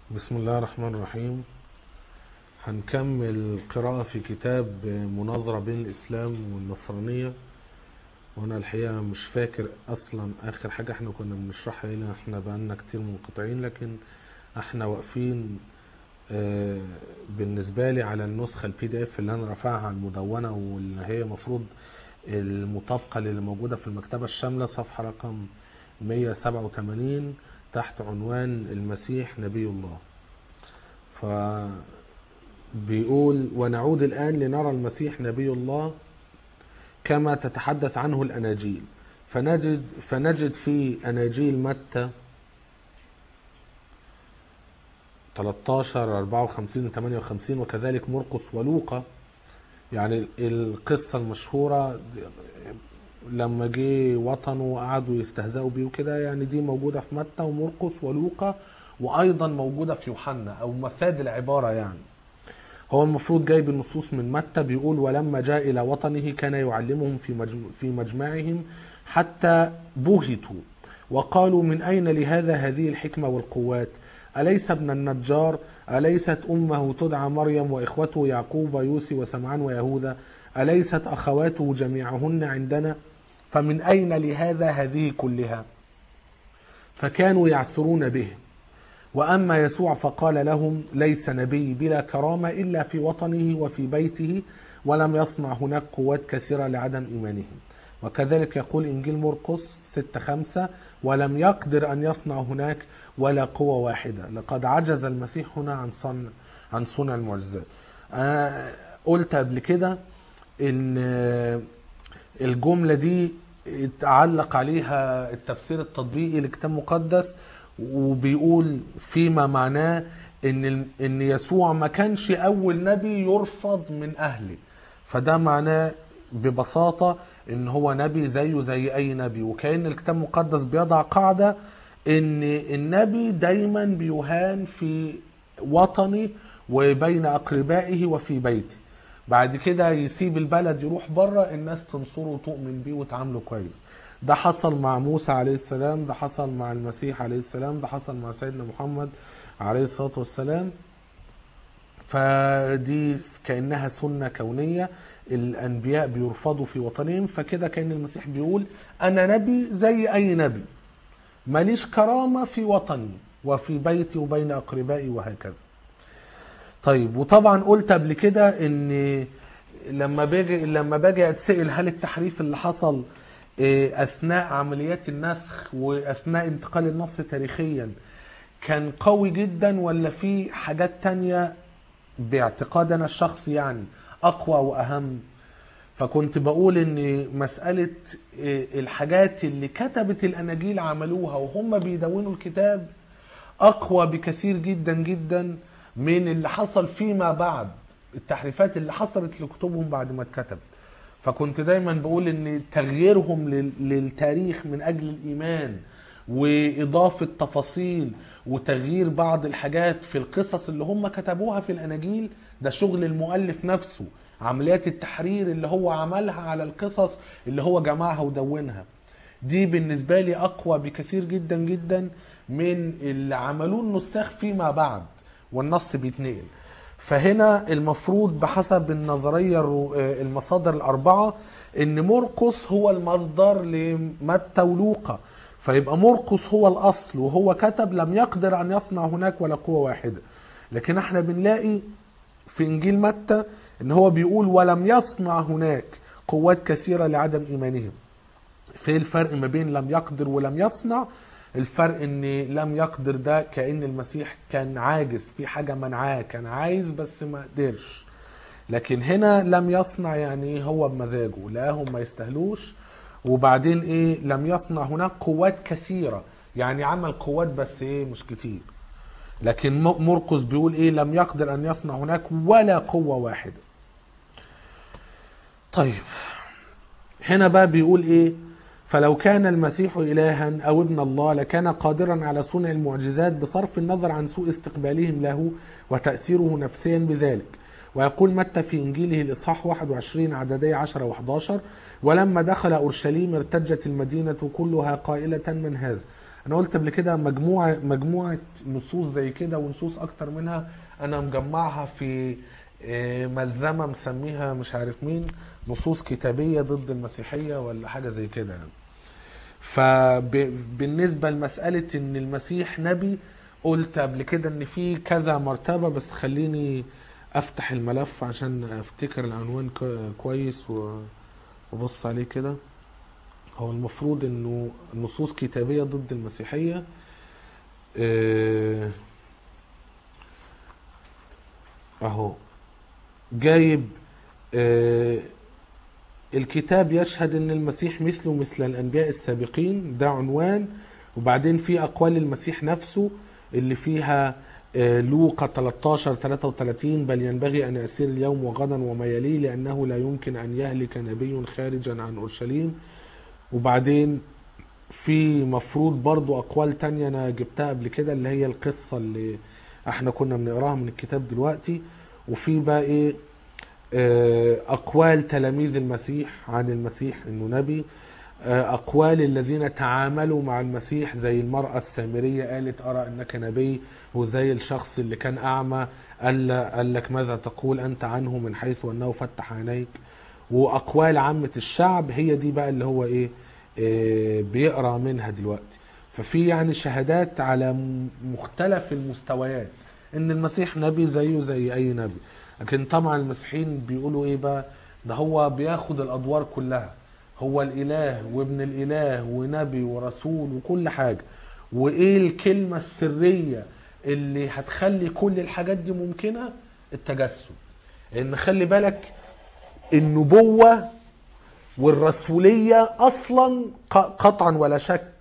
بسم الله الرحمن الرحيم هنكمل قراءة في كتاب مناظرة بين الإسلام والنصرانية وأنا الحقيقة مش فاكر أصلا آخر حاجة احنا كنا بنشرحها هنا احنا بقالنا كتير منقطعين لكن احنا واقفين آه، بالنسبة لي على النسخة البي دي اف اللي أنا رافعها على المدونة واللي هي مفروض المطابقة اللي موجودة في المكتبة الشاملة صفحة رقم 187 تحت عنوان المسيح نبي الله فبيقول ونعود الآن لنرى المسيح نبي الله كما تتحدث عنه الأناجيل فنجد فنجد في أناجيل متى 13 54 58 وكذلك مرقس ولوقا يعني القصة المشهورة لما جه وطنه وقعدوا يستهزئوا بيه وكده يعني دي موجودة في متى ومرقس ولوقا وأيضا موجودة في يوحنا أو مفاد العبارة يعني هو المفروض جايب النصوص من متى بيقول ولما جاء إلى وطنه كان يعلمهم في مجم في مجمعهم حتى بهتوا وقالوا من أين لهذا هذه الحكمة والقوات أليس ابن النجار أليست أمه تدعى مريم وإخوته يعقوب ويوسي وسمعان ويهوذا أليست أخواته جميعهن عندنا فمن أين لهذا هذه كلها فكانوا يعثرون به وأما يسوع فقال لهم ليس نبي بلا كرامة إلا في وطنه وفي بيته ولم يصنع هناك قوات كثيرة لعدم إيمانهم وكذلك يقول إنجيل مرقس 6 5 ولم يقدر أن يصنع هناك ولا قوة واحدة لقد عجز المسيح هنا عن صنع عن صنع المعجزات أنا قلت قبل كده إن الجملة دي اتعلق عليها التفسير التطبيقي لكتاب مقدس وبيقول فيما معناه ان ان يسوع ما كانش اول نبي يرفض من اهله فده معناه ببساطه ان هو نبي زيه زي اي نبي وكان الكتاب المقدس بيضع قاعده ان النبي دايما بيهان في وطنه وبين اقربائه وفي بيته بعد كده يسيب البلد يروح بره الناس تنصره وتؤمن بيه وتعامله كويس ده حصل مع موسى عليه السلام ده حصل مع المسيح عليه السلام ده حصل مع سيدنا محمد عليه الصلاة والسلام فدي كأنها سنة كونية الأنبياء بيرفضوا في وطنهم فكده كأن المسيح بيقول أنا نبي زي أي نبي ماليش كرامة في وطني وفي بيتي وبين أقربائي وهكذا طيب وطبعا قلت قبل كده ان لما باجي لما باجي اتسال هل التحريف اللي حصل اثناء عمليات النسخ واثناء انتقال النص تاريخيا كان قوي جدا ولا في حاجات تانية باعتقاد انا الشخصي يعني اقوى واهم فكنت بقول ان مسألة الحاجات اللي كتبت الاناجيل عملوها وهم بيدونوا الكتاب اقوى بكثير جدا جدا من اللي حصل فيما بعد التحريفات اللي حصلت لكتبهم بعد ما اتكتبت فكنت دايما بقول ان تغييرهم للتاريخ من اجل الايمان واضافه تفاصيل وتغيير بعض الحاجات في القصص اللي هم كتبوها في الاناجيل ده شغل المؤلف نفسه عمليات التحرير اللي هو عملها على القصص اللي هو جمعها ودونها دي بالنسبه لي اقوى بكثير جدا جدا من اللي عملوه النساخ فيما بعد والنص بيتنقل فهنا المفروض بحسب النظرية المصادر الأربعة إن مرقس هو المصدر لمتى ولوقا فيبقى مرقس هو الأصل وهو كتب لم يقدر أن يصنع هناك ولا قوة واحدة لكن احنا بنلاقي في إنجيل متى إن هو بيقول ولم يصنع هناك قوات كثيرة لعدم إيمانهم في الفرق ما بين لم يقدر ولم يصنع الفرق ان لم يقدر ده كان المسيح كان عاجز في حاجه منعاه كان عايز بس ما قدرش لكن هنا لم يصنع يعني هو بمزاجه لقاهم ما يستاهلوش وبعدين ايه لم يصنع هناك قوات كثيره يعني عمل قوات بس ايه مش كتير لكن مرقس بيقول ايه لم يقدر ان يصنع هناك ولا قوه واحده طيب هنا بقى بيقول ايه فلو كان المسيح إلها أو ابن الله لكان قادرا على صنع المعجزات بصرف النظر عن سوء استقبالهم له وتأثيره نفسيا بذلك ويقول متى في إنجيله الإصحاح 21 عددي 10 و11 ولما دخل أورشليم ارتجت المدينة كلها قائلة من هذا انا قلت قبل كده مجموعه مجموعه نصوص زي كده ونصوص اكتر منها انا مجمعها في آه، ملزمه مسميها مش عارف مين نصوص كتابيه ضد المسيحيه ولا حاجه زي كده يعني فبالنسبه لمساله ان المسيح نبي قلت قبل كده ان في كذا مرتبه بس خليني افتح الملف عشان افتكر العنوان ك- كويس و- وابص عليه كده هو المفروض انه نصوص كتابيه ضد المسيحيه آه، اهو جايب آه، الكتاب يشهد ان المسيح مثله مثل الانبياء السابقين ده عنوان وبعدين في اقوال المسيح نفسه اللي فيها آه، لوقا 13 33 بل ينبغي ان يسير اليوم وغدا وما يليه لانه لا يمكن ان يهلك نبي خارجا عن اورشليم وبعدين في مفروض برضو اقوال تانية انا جبتها قبل كده اللي هي القصة اللي احنا كنا بنقراها من الكتاب دلوقتي وفي بقى ايه آه، اقوال تلاميذ المسيح عن المسيح انه نبي آه، اقوال الذين تعاملوا مع المسيح زي المرأة السامرية قالت ارى انك نبي وزي الشخص اللي كان اعمى قال قال لك ماذا تقول انت عنه من حيث انه فتح عينيك واقوال عامة الشعب هي دي بقى اللي هو ايه آه، بيقرا منها دلوقتي ففي يعني شهادات على م- مختلف المستويات ان المسيح نبي زيه زي اي نبي لكن طبعا المسيحيين بيقولوا ايه بقى ده هو بياخد الادوار كلها هو الاله وابن الاله ونبي ورسول وكل حاجه وايه الكلمه السريه اللي هتخلي كل الحاجات دي ممكنه التجسد ان خلي بالك النبوه والرسوليه اصلا ق- قطعا ولا شك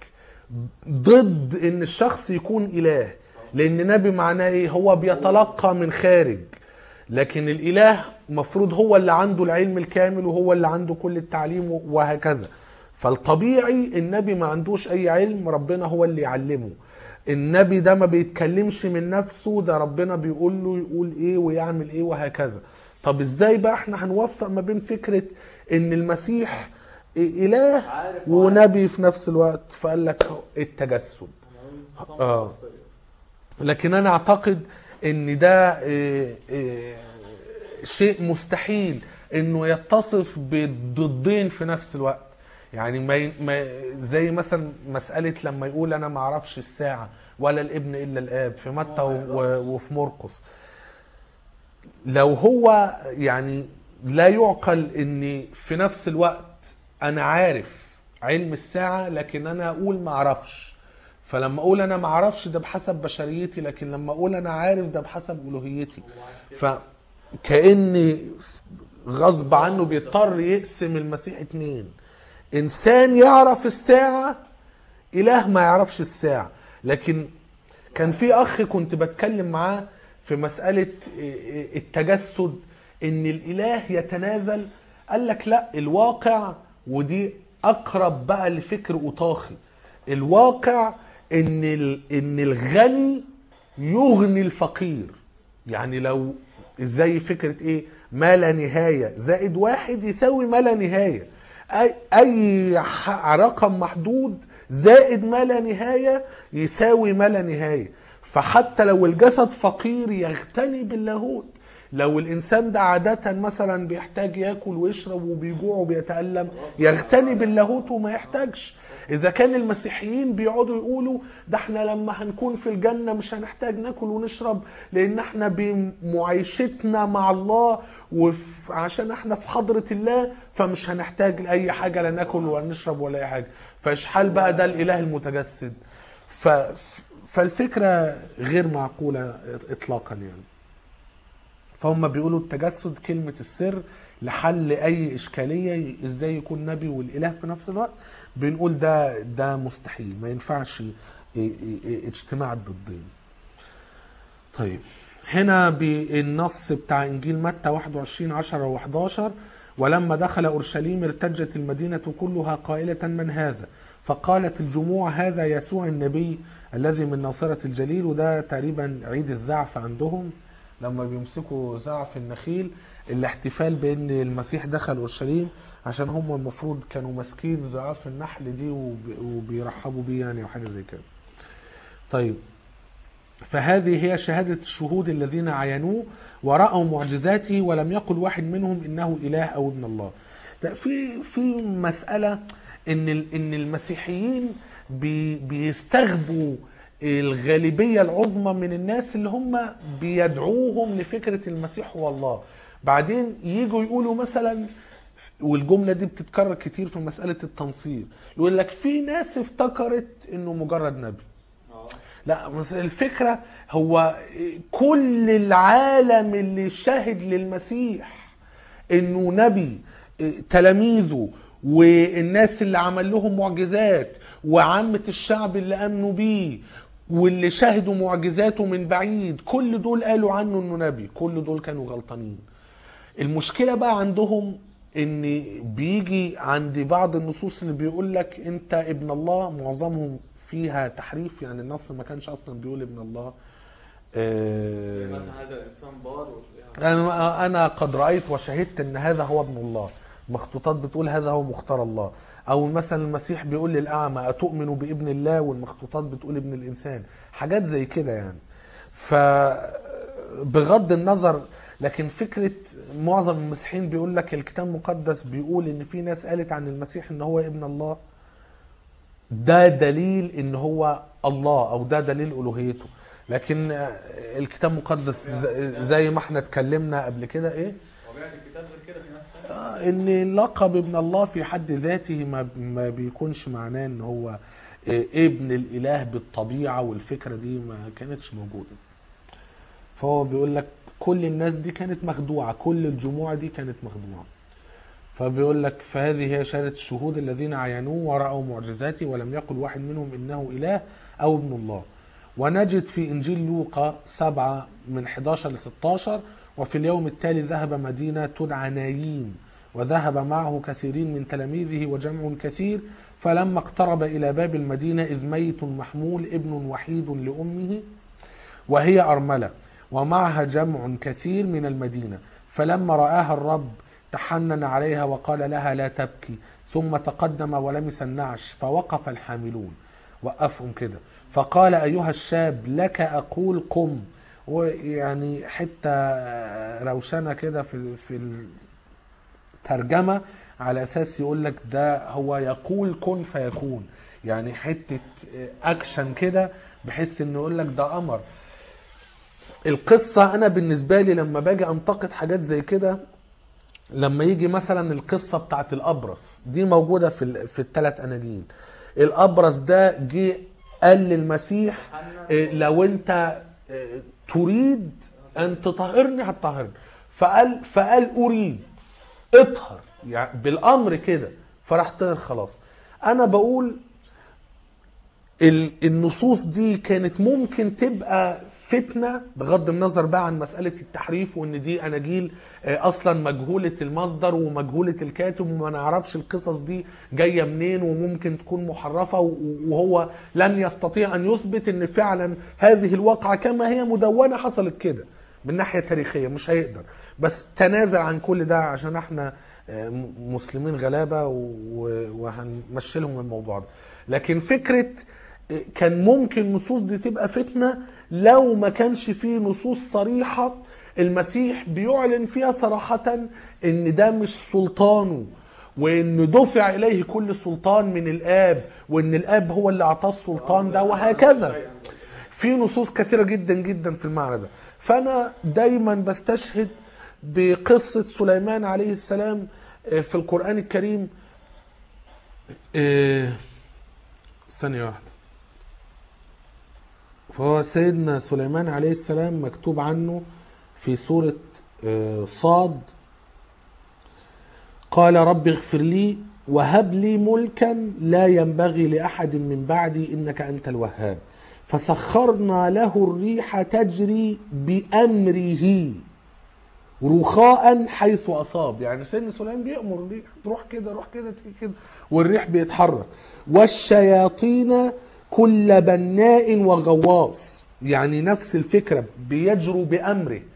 ضد ان الشخص يكون اله لان نبي معناه ايه هو بيتلقى من خارج لكن الاله مفروض هو اللي عنده العلم الكامل وهو اللي عنده كل التعليم وهكذا فالطبيعي النبي ما عندوش اي علم ربنا هو اللي يعلمه النبي ده ما بيتكلمش من نفسه ده ربنا بيقول له يقول ايه ويعمل ايه وهكذا طب ازاي بقى احنا هنوفق ما بين فكرة ان المسيح اله عارف ونبي في نفس الوقت فقال لك التجسد اه لكن انا اعتقد ان ده إيه، إيه، شيء مستحيل انه يتصف بالضدين في نفس الوقت يعني ما ي- ما زي مثلا مساله لما يقول انا ما اعرفش الساعه ولا الابن الا الاب في متى و- وفي مرقس لو هو يعني لا يعقل ان في نفس الوقت انا عارف علم الساعه لكن انا اقول ما اعرفش فلما اقول انا ما اعرفش ده بحسب بشريتي لكن لما اقول انا عارف ده بحسب الوهيتي فكاني غصب عنه بيضطر يقسم المسيح اتنين انسان يعرف الساعه اله ما يعرفش الساعه لكن كان في اخ كنت بتكلم معاه في مساله التجسد ان الاله يتنازل قال لك لا الواقع ودي اقرب بقى لفكر اوطاخي الواقع ان ال- ان الغني يغني الفقير يعني لو زي فكره ايه ما لا نهايه زائد واحد يساوي ما لا نهايه اي اي ح- رقم محدود زائد ما لا نهايه يساوي ما لا نهايه فحتى لو الجسد فقير يغتني باللاهوت لو الانسان ده عاده مثلا بيحتاج ياكل ويشرب وبيجوع وبيتالم يغتني باللاهوت وما يحتاجش اذا كان المسيحيين بيقعدوا يقولوا ده احنا لما هنكون في الجنه مش هنحتاج ناكل ونشرب لان احنا بمعيشتنا مع الله وعشان احنا في حضره الله فمش هنحتاج لاي حاجه لا ناكل ولا نشرب ولا اي حاجه فاشحال بقى ده الاله المتجسد ف فالفكره غير معقوله اطلاقا يعني فهم بيقولوا التجسد كلمة السر لحل أي إشكالية إزاي يكون نبي والإله في نفس الوقت بنقول ده ده مستحيل ما ينفعش ي- ي- ي- اجتماع الضدين طيب هنا بالنص بتاع إنجيل متى 21 10 و11 ولما دخل أورشليم ارتجت المدينة كلها قائلة من هذا فقالت الجموع هذا يسوع النبي الذي من ناصرة الجليل وده تقريبا عيد الزعف عندهم لما بيمسكوا زعف النخيل الاحتفال بان المسيح دخل اورشليم عشان هم المفروض كانوا ماسكين زعاف النحل دي وب- وبيرحبوا بيه يعني او حاجه زي كده طيب فهذه هي شهادة الشهود الذين عينوه ورأوا معجزاته ولم يقل واحد منهم إنه إله أو ابن الله ده في في مسألة إن ال- إن المسيحيين بي بيستغبوا الغالبية العظمى من الناس اللي هم بيدعوهم لفكرة المسيح هو الله بعدين يجوا يقولوا مثلا والجمله دي بتتكرر كتير في مساله التنصير يقول لك في ناس افتكرت انه مجرد نبي اه لا بس الفكره هو كل العالم اللي شهد للمسيح انه نبي تلاميذه والناس اللي عمل لهم معجزات وعامة الشعب اللي امنوا بيه واللي شهدوا معجزاته من بعيد كل دول قالوا عنه انه نبي كل دول كانوا غلطانين المشكله بقى عندهم ان بيجي عند بعض النصوص اللي بيقول لك انت ابن الله معظمهم فيها تحريف يعني النص ما كانش اصلا بيقول ابن الله آه، مثلا هذا الانسان بار وتلاقيها انا انا قد رايت وشهدت ان هذا هو ابن الله مخطوطات بتقول هذا هو مختار الله او مثلا المسيح بيقول للاعمى اتؤمن بابن الله والمخطوطات بتقول ابن الانسان حاجات زي كده يعني ف بغض النظر لكن فكره معظم المسيحيين بيقول لك الكتاب المقدس بيقول ان في ناس قالت عن المسيح ان هو ابن الله ده دليل ان هو الله او ده دليل الوهيته لكن آه، الكتاب المقدس ز- زي ما احنا اتكلمنا قبل كده ايه طبيعه الكتاب غير كده في ناس تانية. آه، ان لقب ابن الله في حد ذاته ما ما بيكونش معناه ان هو آه، ابن الاله بالطبيعه والفكره دي ما كانتش موجوده فهو بيقول لك كل الناس دي كانت مخدوعه كل الجموع دي كانت مخدوعه فبيقول لك فهذه هي شهاده الشهود الذين عينوه وراوا معجزاته ولم يقل واحد منهم انه اله او ابن الله ونجد في انجيل لوقا 7 من 11 ل 16 وفي اليوم التالي ذهب مدينه تدعى نايين وذهب معه كثيرين من تلاميذه وجمع كثير فلما اقترب الى باب المدينه اذ ميت محمول ابن وحيد لامه وهي أرملة ومعها جمع كثير من المدينة فلما رآها الرب تحنن عليها وقال لها لا تبكي ثم تقدم ولمس النعش فوقف الحاملون وقفهم كده فقال أيها الشاب لك أقول قم ويعني حتة روشنة كده في في الترجمة على أساس يقول لك ده هو يقول كن فيكون يعني حتة أكشن كده بحيث إنه يقول لك ده أمر القصة أنا بالنسبة لي لما باجي أنتقد حاجات زي كده لما يجي مثلا القصة بتاعت الأبرص دي موجودة في ال- في الثلاث أناجيل الأبرص ده جه قال للمسيح إيه، لو أنت إيه، تريد أن تطهرني هتطهرني فقال فقال أريد اطهر يعني بالأمر كده فراح طهر خلاص أنا بقول ال- النصوص دي كانت ممكن تبقى فتنة بغض النظر بقى عن مسألة التحريف وان دي اناجيل آه، اصلا مجهولة المصدر ومجهولة الكاتب وما نعرفش القصص دي جاية منين وممكن تكون محرفة و- وهو لن يستطيع ان يثبت ان فعلا هذه الواقعة كما هي مدونة حصلت كده من ناحية تاريخية مش هيقدر بس تنازل عن كل ده عشان احنا آه، م- مسلمين غلابة و- وهنمشي لهم الموضوع ده لكن فكرة كان ممكن النصوص دي تبقى فتنة لو ما كانش فيه نصوص صريحة المسيح بيعلن فيها صراحة ان ده مش سلطانه وان دفع اليه كل سلطان من الاب وان الاب هو اللي اعطاه السلطان ده وهكذا في نصوص كثيرة جدا جدا في المعنى ده فانا دايما بستشهد بقصة سليمان عليه السلام آه، في القرآن الكريم آه، ثانية واحدة فهو سيدنا سليمان عليه السلام مكتوب عنه في سورة آه، صاد قال رب اغفر لي وهب لي ملكا لا ينبغي لأحد من بعدي إنك أنت الوهاب فسخرنا له الريح تجري بأمره رخاء حيث اصاب يعني سيدنا سليمان بيامر الريح تروح كده روح كده تيجي كده والريح بيتحرك والشياطين كل بناء وغواص يعني نفس الفكره بيجروا بامره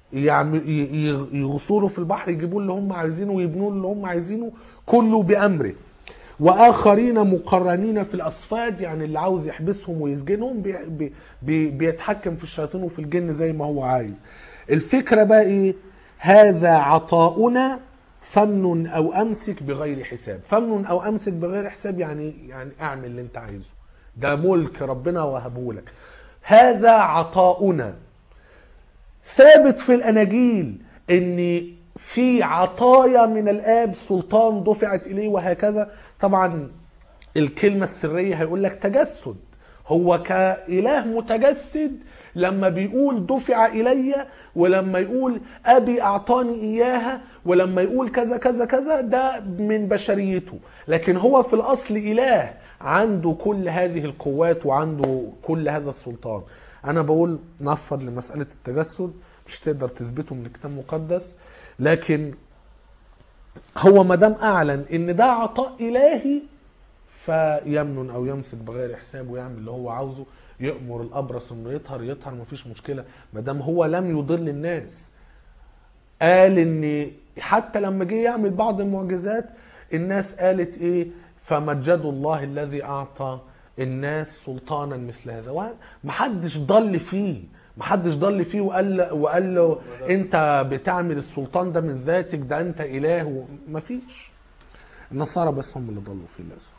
يعمل ي- ي- يغصوا له في البحر يجيبوا اللي هم عايزينه ويبنوا له اللي هم عايزينه كله بامره واخرين مقرنين في الاصفاد يعني اللي عاوز يحبسهم ويسجنهم بي بي بي بيتحكم في الشياطين وفي الجن زي ما هو عايز الفكره بقى ايه هذا عطاؤنا فمن او امسك بغير حساب فمن او امسك بغير حساب يعني يعني اعمل اللي انت عايزه ده ملك ربنا وهبه لك هذا عطاؤنا ثابت في الاناجيل ان في عطايا من الاب سلطان دفعت اليه وهكذا طبعا الكلمه السريه هيقول لك تجسد هو كاله متجسد لما بيقول دفع الي ولما يقول ابي اعطاني اياها ولما يقول كذا كذا كذا ده من بشريته لكن هو في الاصل اله عنده كل هذه القوات وعنده كل هذا السلطان انا بقول نفض لمساله التجسد مش تقدر تثبته من الكتاب المقدس لكن هو ما دام اعلن ان ده عطاء الهي فيمنن او يمسك بغير حساب ويعمل اللي هو عاوزه يامر الابرص انه يطهر يطهر مفيش مشكله ما دام هو لم يضل الناس قال ان حتى لما جه يعمل بعض المعجزات الناس قالت ايه فمجدوا الله الذي اعطى الناس سلطانا مثل هذا ومحدش ضل فيه محدش ضل فيه وقال وقال له انت بتعمل السلطان ده من ذاتك ده انت اله مفيش النصارى بس هم اللي ضلوا فيه للاسف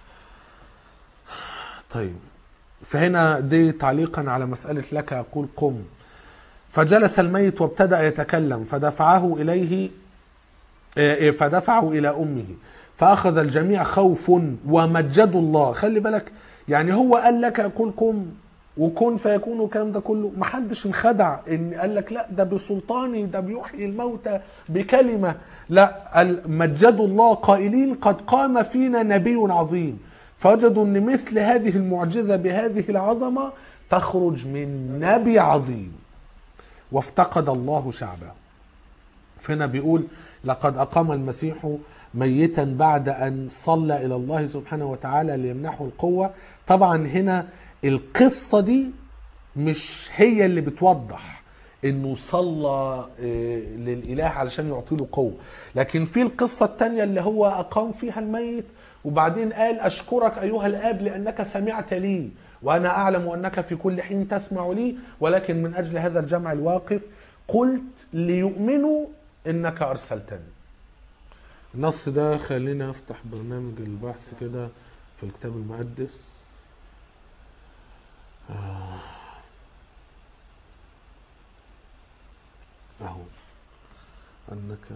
طيب فهنا دي تعليقا على مسألة لك يقول قم فجلس الميت وابتدأ يتكلم فدفعه إليه آه، فدفعه إلى أمه فأخذ الجميع خوف ومجدوا الله خلي بالك يعني هو قال لك يقول قم وكن فيكون والكلام ده كله محدش انخدع ان قال لك لا ده بسلطاني ده بيحيي الموتى بكلمه لا قال مجدوا الله قائلين قد قام فينا نبي عظيم فوجدوا ان مثل هذه المعجزه بهذه العظمه تخرج من نبي عظيم وافتقد الله شعبه فهنا بيقول لقد أقام المسيح ميتا بعد أن صلى إلى الله سبحانه وتعالى ليمنحه القوة طبعا هنا القصة دي مش هي اللي بتوضح انه صلى آه، للاله علشان يعطي له قوه لكن في القصه الثانيه اللي هو اقام فيها الميت وبعدين قال اشكرك ايها الاب لانك سمعت لي وانا اعلم انك في كل حين تسمع لي ولكن من اجل هذا الجمع الواقف قلت ليؤمنوا انك ارسلتني النص ده خلينا افتح برنامج البحث كده في الكتاب المقدس آه. اهو انك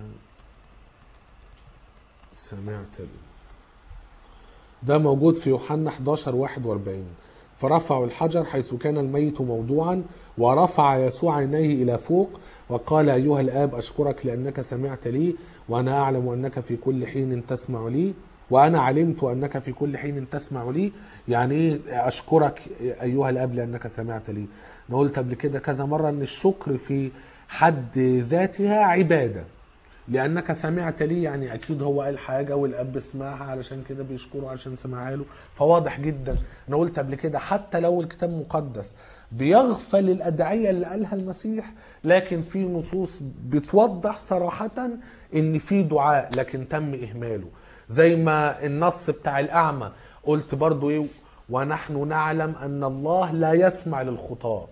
سمعت لي ده موجود في يوحنا 11 41 فرفعوا الحجر حيث كان الميت موضوعا ورفع يسوع عينيه الى فوق وقال ايها الاب اشكرك لانك سمعت لي وانا اعلم انك في كل حين تسمع لي وانا علمت انك في كل حين تسمع لي يعني ايه اشكرك ايها الاب لانك سمعت لي انا قلت قبل كده كذا مره ان الشكر في حد ذاتها عباده لانك سمعت لي يعني اكيد هو قال حاجه والاب سمعها علشان كده بيشكره عشان سمعها له فواضح جدا انا قلت قبل كده حتى لو الكتاب مقدس بيغفل الادعيه اللي قالها المسيح لكن في نصوص بتوضح صراحه ان في دعاء لكن تم اهماله زي ما النص بتاع الاعمى قلت برضو ايه ونحن نعلم ان الله لا يسمع للخطاه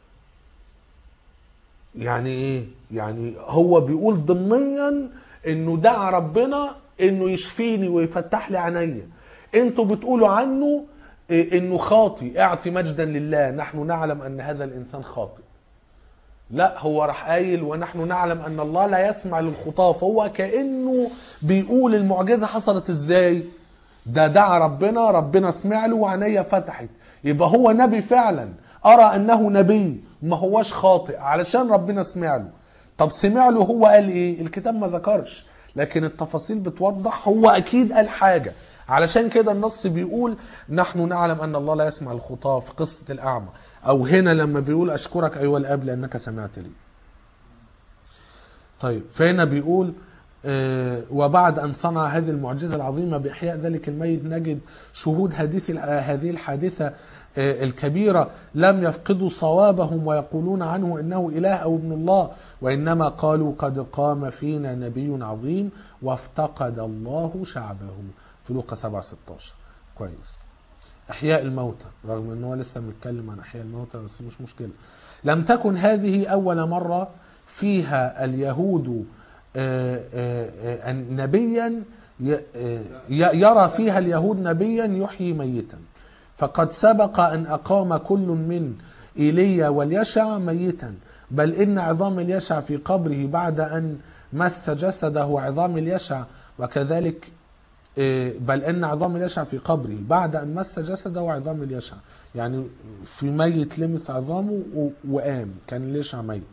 يعني ايه يعني هو بيقول ضمنيا انه دعا ربنا انه يشفيني ويفتح لي عينيا انتوا بتقولوا عنه إيه انه خاطي اعطي مجدا لله نحن نعلم ان هذا الانسان خاطئ لا هو راح قايل ونحن نعلم ان الله لا يسمع للخطاه فهو كانه بيقول المعجزه حصلت ازاي ده دعا ربنا ربنا سمع له وعينيا فتحت يبقى هو نبي فعلا ارى انه نبي ما هوش خاطئ علشان ربنا سمع له طب سمع له هو قال ايه الكتاب ما ذكرش لكن التفاصيل بتوضح هو اكيد قال حاجه علشان كده النص بيقول نحن نعلم ان الله لا يسمع الخطاه في قصه الاعمى او هنا لما بيقول اشكرك ايها الاب لانك سمعت لي طيب فهنا بيقول آه، وبعد أن صنع هذه المعجزة العظيمة بإحياء ذلك الميت نجد شهود هذه هذه الحادثة آه، الكبيرة لم يفقدوا صوابهم ويقولون عنه إنه إله أو ابن الله وإنما قالوا قد قام فينا نبي عظيم وافتقد الله شعبه في لوقا 7 16 كويس احياء الموتى رغم ان هو لسه بنتكلم عن احياء الموتى بس مش مشكله لم تكن هذه اول مره فيها اليهود آه، آه، آه، نبيا ي- آه، ي- يرى فيها اليهود نبيا يحيي ميتا فقد سبق ان اقام كل من ايليا واليشع ميتا بل ان عظام اليشع في قبره بعد ان مس جسده عظام اليشع وكذلك إيه، بل ان عظام اليشع في قبره بعد ان مس جسده وعظام اليشع يعني في ميت لمس عظامه و- وقام كان اليشع ميت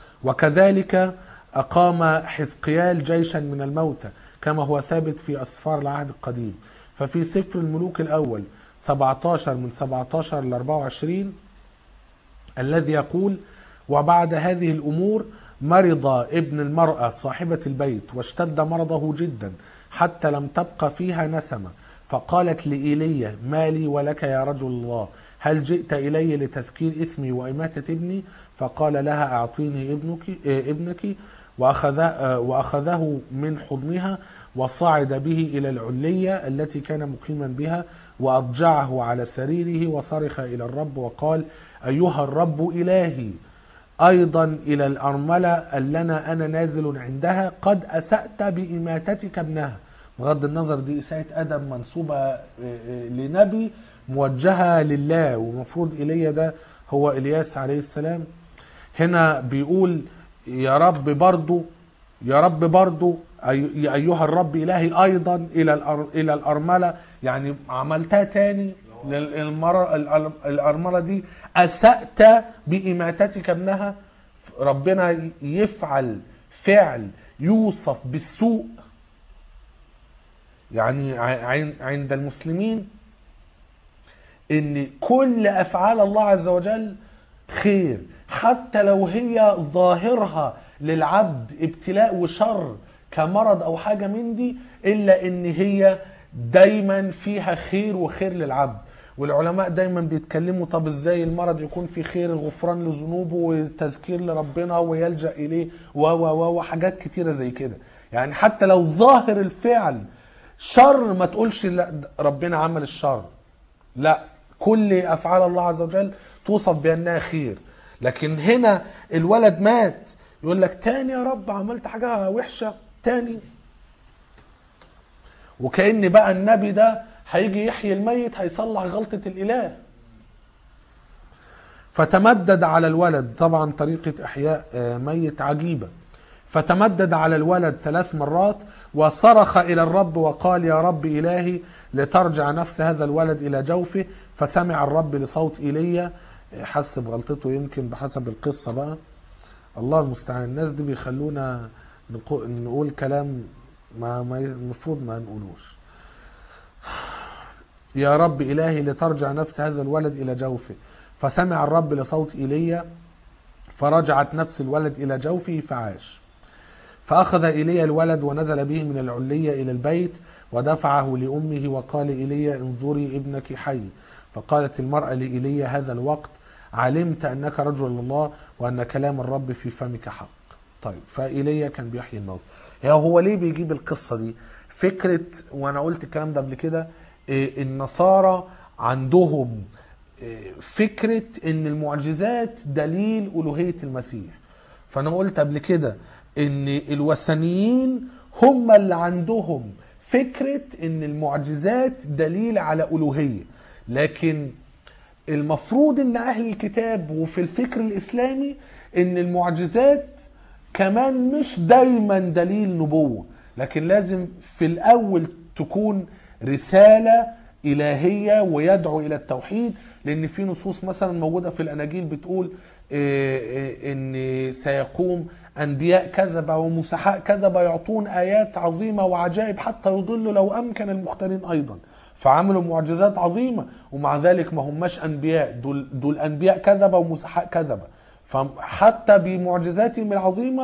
وكذلك اقام حزقيال جيشا من الموتى كما هو ثابت في اسفار العهد القديم ففي سفر الملوك الاول 17 من 17 ل 24 الذي يقول وبعد هذه الامور مرض ابن المراه صاحبه البيت واشتد مرضه جدا حتى لم تبق فيها نسمه فقالت لايليا ما لي ولك يا رجل الله هل جئت الي لتذكير اثمي واماته ابني فقال لها اعطيني ابنك إيه ابنك وأخذ واخذه من حضنها وصعد به الى العليه التي كان مقيما بها واضجعه على سريره وصرخ الى الرب وقال ايها الرب الهي ايضا الى الارمله النا انا نازل عندها قد اسات باماتتك ابنها بغض النظر دي اساءه ادب منسوبه آه، آه، لنبي موجهه لله ومفروض ايليا ده هو الياس عليه السلام هنا بيقول يا رب برضو يا رب برضو أي- يا ايها الرب الهي ايضا الى الأر- الى الارمله يعني عملتها تاني للمرة الارمله دي اسات باماتتك ابنها ربنا يفعل فعل يوصف بالسوء يعني ع- عن- عند المسلمين ان كل افعال الله عز وجل خير حتى لو هي ظاهرها للعبد ابتلاء وشر كمرض او حاجه من دي الا ان هي دايما فيها خير وخير للعبد والعلماء دايما بيتكلموا طب ازاي المرض يكون في خير غفران لذنوبه وتذكير لربنا ويلجا اليه و و و وحاجات كتيره زي كده يعني حتى لو ظاهر الفعل شر ما تقولش لا ده ربنا عمل الشر لا كل افعال الله عز وجل توصف بانها خير لكن هنا الولد مات يقول لك تاني يا رب عملت حاجه وحشه تاني وكأن بقى النبي ده هيجي يحيي الميت هيصلح غلطة الإله فتمدد على الولد طبعا طريقة إحياء آه، ميت عجيبة فتمدد على الولد ثلاث مرات وصرخ إلى الرب وقال يا رب إلهي لترجع نفس هذا الولد إلى جوفه فسمع الرب لصوت إيليا حس بغلطته يمكن بحسب القصة بقى الله المستعان الناس دي بيخلونا نقو- نقول كلام ما ما المفروض ما نقولوش يا رب إلهي لترجع نفس هذا الولد إلى جوفه فسمع الرب لصوت إيليا فرجعت نفس الولد إلى جوفه فعاش فأخذ إيليا الولد ونزل به من العلية إلى البيت ودفعه لأمه وقال إيليا انظري ابنك حي فقالت المرأة لإيليا هذا الوقت علمت أنك رجل الله وأن كلام الرب في فمك حق طيب فإيليا كان بيحيي الموت يعني هو ليه بيجيب القصة دي فكرة وأنا قلت الكلام ده قبل كده إيه، النصارى عندهم إيه، فكرة ان المعجزات دليل ألوهية المسيح فأنا قلت قبل كده ان الوثنيين هم اللي عندهم فكرة ان المعجزات دليل على ألوهية لكن المفروض ان اهل الكتاب وفي الفكر الاسلامي ان المعجزات كمان مش دايما دليل نبوة لكن لازم في الاول تكون رسالة الهية ويدعو الى التوحيد لان في نصوص مثلا موجودة في الاناجيل بتقول إيه، إيه، ان سيقوم انبياء كذبة ومسحاء كذبة يعطون ايات عظيمة وعجائب حتى يضلوا لو امكن المختارين ايضا فعملوا معجزات عظيمة ومع ذلك ما هماش أنبياء دول, دول أنبياء كذبة ومسحاء كذبة فحتى بمعجزاتهم العظيمة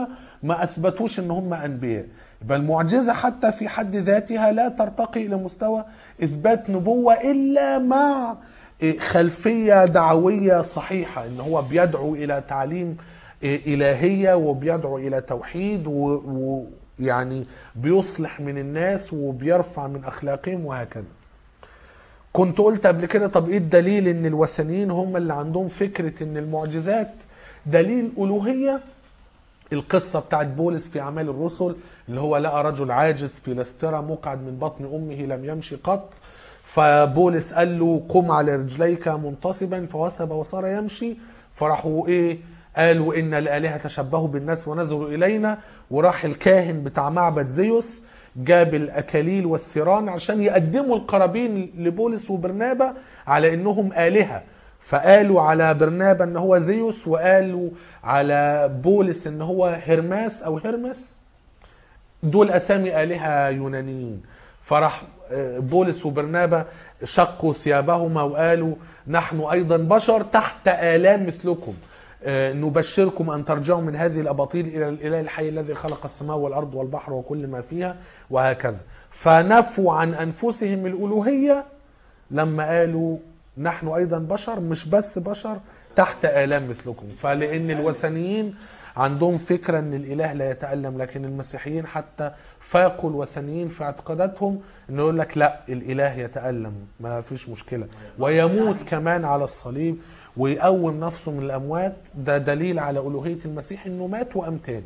ما اثبتوش ان هم انبياء يبقى المعجزه حتى في حد ذاتها لا ترتقي الى مستوى اثبات نبوه الا مع إيه، خلفيه دعويه صحيحه ان هو بيدعو الى تعليم إيه، الهيه وبيدعو الى توحيد و- ويعني بيصلح من الناس وبيرفع من اخلاقهم وهكذا كنت قلت قبل كده طب ايه الدليل ان الوثنيين هم اللي عندهم فكره ان المعجزات دليل الوهيه القصة بتاعت بولس في أعمال الرسل اللي هو لقى رجل عاجز في لسترة مقعد من بطن أمه لم يمشي قط فبولس قال له قم على رجليك منتصبا فوثب وصار يمشي فراحوا ايه قالوا ان الالهه تشبهوا بالناس ونزلوا الينا وراح الكاهن بتاع معبد زيوس جاب الاكاليل والثيران عشان يقدموا القرابين لبولس وبرنابا على انهم الهه فقالوا على برنابا ان هو زيوس وقالوا على بولس ان هو هرماس او هرمس دول اسامي الهه يونانيين فراح آه، بولس وبرنابا شقوا ثيابهما وقالوا نحن ايضا بشر تحت الام مثلكم آه، نبشركم ان ترجعوا من هذه الاباطيل الى الاله الحي الذي خلق السماء والارض والبحر وكل ما فيها وهكذا فنفوا عن انفسهم الالوهيه لما قالوا نحن ايضا بشر مش بس بشر تحت الام مثلكم فلان الوثنيين عندهم فكره ان الاله لا يتالم لكن المسيحيين حتى فاقوا الوثنيين في اعتقاداتهم انه يقول لك لا الاله يتالم ما فيش مشكله ويموت كمان على الصليب ويقوم نفسه من الاموات ده دليل على الوهيه المسيح انه مات وقام تاني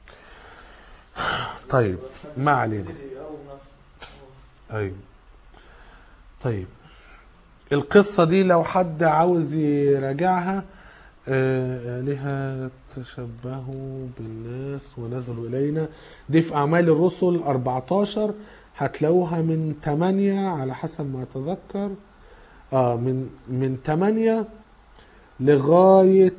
طيب ما علينا يقوم نفسه ايوه طيب القصة دي لو حد عاوز يراجعها آه، آلهة تشبهوا بالناس ونزلوا إلينا دي في أعمال الرسل 14 هتلاقوها من 8 على حسب ما أتذكر آه من من 8 لغاية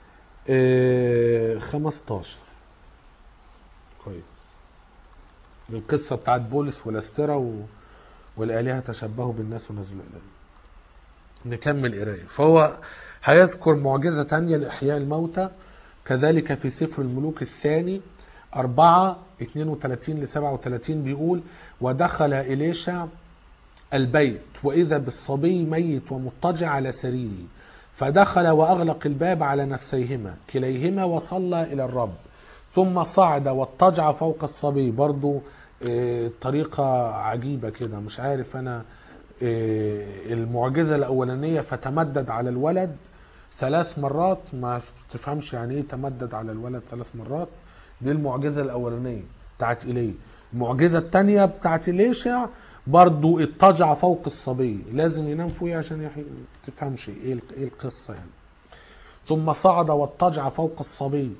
آه 15 كويس القصة بتاعت بولس والاسترا و... والآلهة تشبهوا بالناس ونزلوا إليهم نكمل قراية فهو هيذكر معجزة تانية لإحياء الموتى كذلك في سفر الملوك الثاني أربعة 32 ل 37 بيقول ودخل إليشع البيت وإذا بالصبي ميت ومضطجع على سريره فدخل وأغلق الباب على نفسيهما كليهما وصلى إلى الرب ثم صعد واضطجع فوق الصبي برضو آه، طريقة عجيبة كده مش عارف أنا آه، المعجزة الأولانية فتمدد على الولد ثلاث مرات ما تفهمش يعني ايه تمدد على الولد ثلاث مرات دي المعجزة الأولانية بتاعت إيليا المعجزة الثانية بتاعت إليشع برضو اضطجع فوق الصبي لازم ينام فوقيه عشان يحي... تفهمش ايه ال- ايه القصة يعني ثم صعد واضطجع فوق الصبي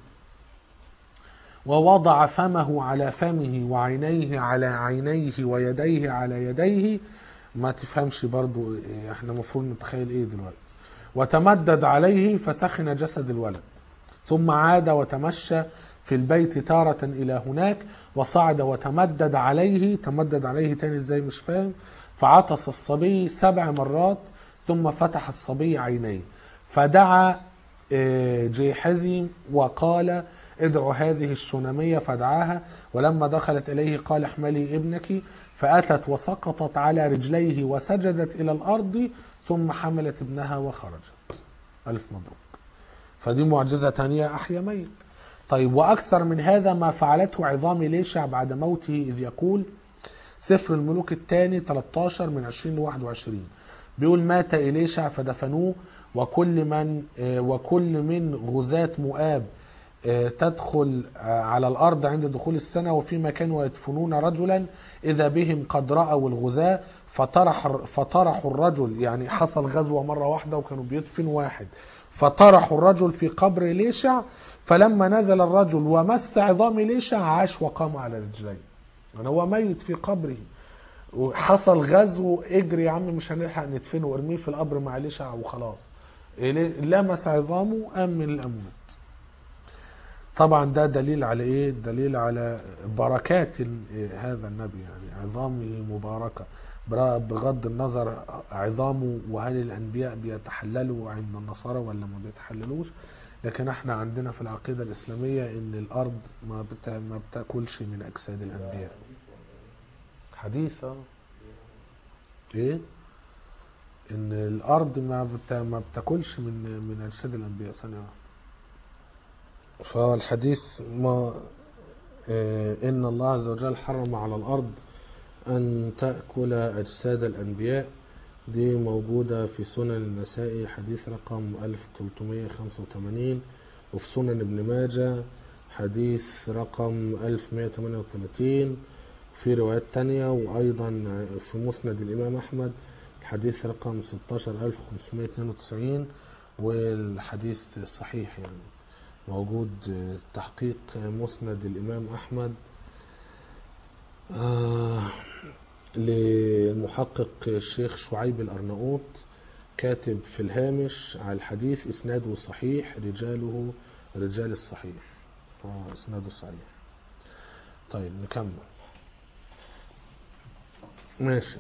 ووضع فمه على فمه وعينيه على عينيه ويديه على يديه ما تفهمش برضو إيه، احنا المفروض نتخيل ايه دلوقتي وتمدد عليه فسخن جسد الولد ثم عاد وتمشى في البيت تارة إلى هناك وصعد وتمدد عليه تمدد عليه تاني ازاي مش فاهم فعطس الصبي سبع مرات ثم فتح الصبي عينيه فدعا آه، جيحزي وقال ادعوا هذه الشنمية فدعاها ولما دخلت إليه قال احملي ابنك فأتت وسقطت على رجليه وسجدت إلى الأرض ثم حملت ابنها وخرجت ألف مبروك فدي معجزة تانية أحيا ميت طيب وأكثر من هذا ما فعلته عظام ليشع بعد موته إذ يقول سفر الملوك الثاني 13 من 20 ل 21 بيقول مات إليشع فدفنوه وكل من آه، وكل من غزاة مؤاب آه، تدخل آه، على الأرض عند دخول السنة وفيما كانوا يدفنون رجلا إذا بهم قد رأوا الغزاة فطرح فطرحوا الرجل يعني حصل غزوة مرة واحدة وكانوا بيدفنوا واحد فطرحوا الرجل في قبر ليشع فلما نزل الرجل ومس عظام ليشع عاش وقام على رجليه يعني هو ميت في قبره وحصل غزو اجري يا عم مش هنلحق ندفنه وارميه في القبر مع ليشع وخلاص إليه- لمس عظامه قام من الاموات طبعا ده دليل على ايه دليل على بركات ال- هذا النبي يعني عظامه مباركه برا- بغض النظر عظامه وهل الانبياء بيتحللوا عند النصارى ولا ما بيتحللوش لكن احنا عندنا في العقيدة الإسلامية إن الأرض ما بتا ما بتاكلش من أجساد الأنبياء حديث اه ايه ان الارض ما بت... ما بتاكلش من من اجساد الانبياء ثانيه واحده فالحديث ما آه، ان الله عز وجل حرم على الارض ان تاكل اجساد الانبياء دي موجوده في سنن النسائي حديث رقم 1385 وفي سنن ابن ماجه حديث رقم 1138 في روايات تانية وأيضا في مسند الإمام أحمد الحديث رقم 16592 والحديث صحيح يعني موجود تحقيق مسند الإمام أحمد آه للمحقق الشيخ شعيب الأرناؤوط كاتب في الهامش على الحديث إسناده صحيح رجاله رجال الصحيح فإسناده صحيح طيب نكمل ماشي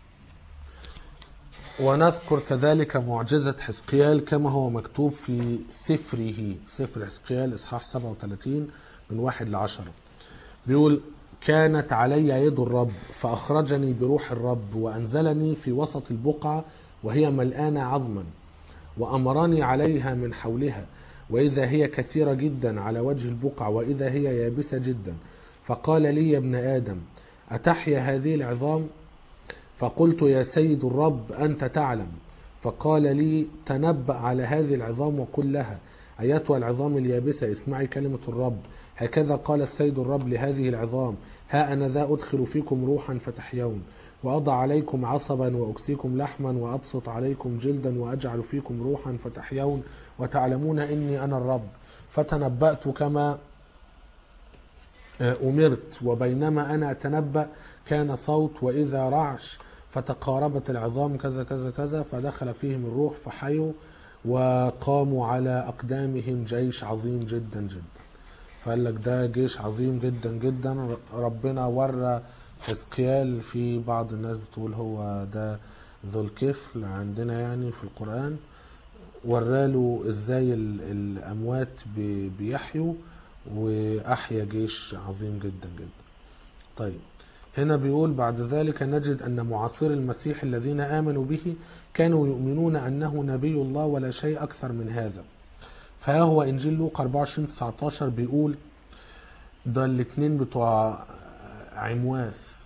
ونذكر كذلك معجزة حزقيال كما هو مكتوب في سفره سفر حزقيال إصحاح 37 من واحد لعشرة بيقول كانت علي يد الرب فأخرجني بروح الرب وأنزلني في وسط البقعة وهي ملآنة عظما وأمرني عليها من حولها وإذا هي كثيرة جدا على وجه البقعة وإذا هي يابسة جدا فقال لي يا ابن آدم أتحيا هذه العظام فقلت يا سيد الرب أنت تعلم فقال لي تنبأ على هذه العظام وقل لها أيتها العظام اليابسة اسمعي كلمة الرب هكذا قال السيد الرب لهذه العظام ها أنا ذا أدخل فيكم روحا فتحيون وأضع عليكم عصبا وأكسيكم لحما وأبسط عليكم جلدا وأجعل فيكم روحا فتحيون وتعلمون إني أنا الرب فتنبأت كما أمرت وبينما أنا أتنبأ كان صوت وإذا رعش فتقاربت العظام كذا كذا كذا فدخل فيهم الروح فحيوا وقاموا على أقدامهم جيش عظيم جدا جدا فقال لك ده جيش عظيم جدا جدا ربنا ورى حزقيال في بعض الناس بتقول هو ده ذو الكفل عندنا يعني في القرآن وراله ازاي ال- الأموات بي- بيحيوا وأحيا جيش عظيم جدا جدا طيب هنا بيقول بعد ذلك نجد أن معاصري المسيح الذين آمنوا به كانوا يؤمنون أنه نبي الله ولا شيء أكثر من هذا فها هو إنجيل لوقا 24 19 بيقول ده الاتنين بتوع عمواس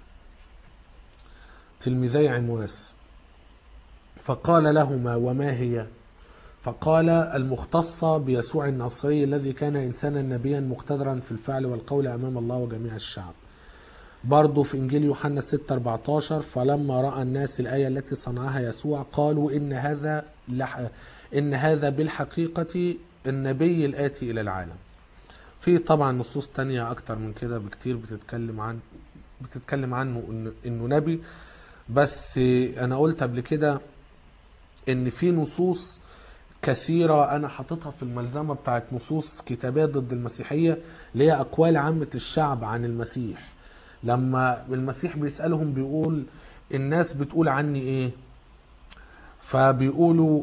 تلميذي عمواس فقال لهما وما هي فقال المختصة بيسوع الناصري الذي كان إنسانا نبيا مقتدرا في الفعل والقول أمام الله وجميع الشعب برضه في إنجيل يوحنا 6 14 فلما رأى الناس الآية التي صنعها يسوع قالوا إن هذا لح... إن هذا بالحقيقة النبي الآتي إلى العالم في طبعا نصوص تانية أكتر من كده بكتير بتتكلم عن بتتكلم عنه إنه, إنه نبي بس أنا قلت قبل كده إن في نصوص كثيرة أنا حاططها في الملزمة بتاعت نصوص كتابية ضد المسيحية اللي هي أقوال عامة الشعب عن المسيح لما المسيح بيسألهم بيقول الناس بتقول عني إيه فبيقولوا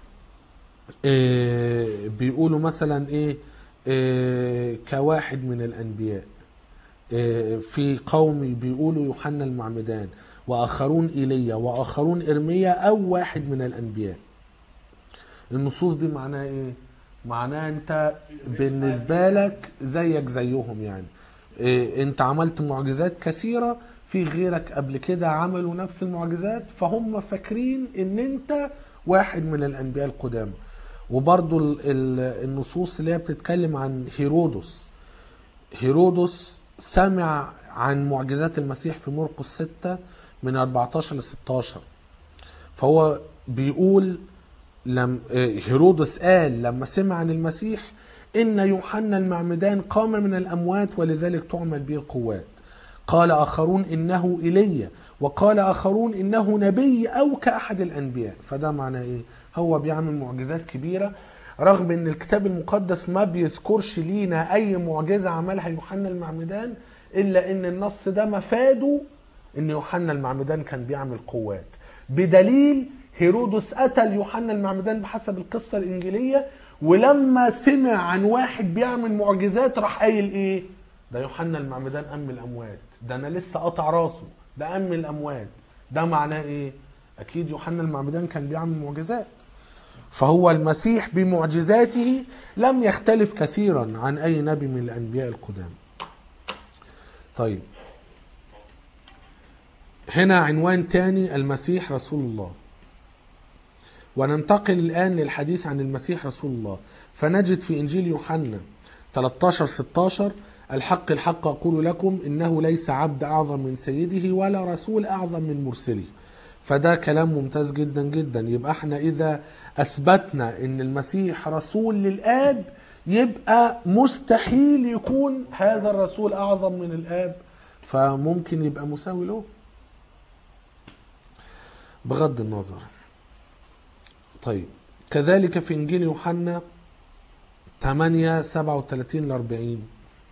إيه بيقولوا مثلا إيه, إيه كواحد من الأنبياء إيه في قومي بيقولوا يوحنا المعمدان وآخرون إيليا وآخرون إرميا أو واحد من الأنبياء النصوص دي معناها ايه معناها انت بالنسبة لك زيك زيهم يعني إيه انت عملت معجزات كثيرة في غيرك قبل كده عملوا نفس المعجزات فهم فاكرين ان انت واحد من الانبياء القدامى وبرضو ال- ال- النصوص اللي هي بتتكلم عن هيرودس هيرودس سمع عن معجزات المسيح في مرقس 6 من 14 ل 16 فهو بيقول لم هيرودس قال لما سمع عن المسيح ان يوحنا المعمدان قام من الاموات ولذلك تعمل به القوات قال اخرون انه ايليا وقال اخرون انه نبي او كاحد الانبياء فده معناه ايه هو بيعمل معجزات كبيره رغم ان الكتاب المقدس ما بيذكرش لينا اي معجزه عملها يوحنا المعمدان الا ان النص ده مفاده ان يوحنا المعمدان كان بيعمل قوات بدليل هيرودس قتل يوحنا المعمدان بحسب القصة الإنجيلية ولما سمع عن واحد بيعمل معجزات راح قايل ايه ده يوحنا المعمدان ام الاموات ده انا لسه قطع راسه ده ام الاموات ده معناه ايه اكيد يوحنا المعمدان كان بيعمل معجزات فهو المسيح بمعجزاته لم يختلف كثيرا عن اي نبي من الانبياء القدام طيب هنا عنوان تاني المسيح رسول الله وننتقل الآن للحديث عن المسيح رسول الله فنجد في إنجيل يوحنا 13 16 الحق الحق أقول لكم إنه ليس عبد أعظم من سيده ولا رسول أعظم من مرسله فده كلام ممتاز جدا جدا يبقى احنا إذا أثبتنا إن المسيح رسول للآب يبقى مستحيل يكون هذا الرسول أعظم من الآب فممكن يبقى مساوي له بغض النظر طيب كذلك في انجيل يوحنا 8 37 ل 40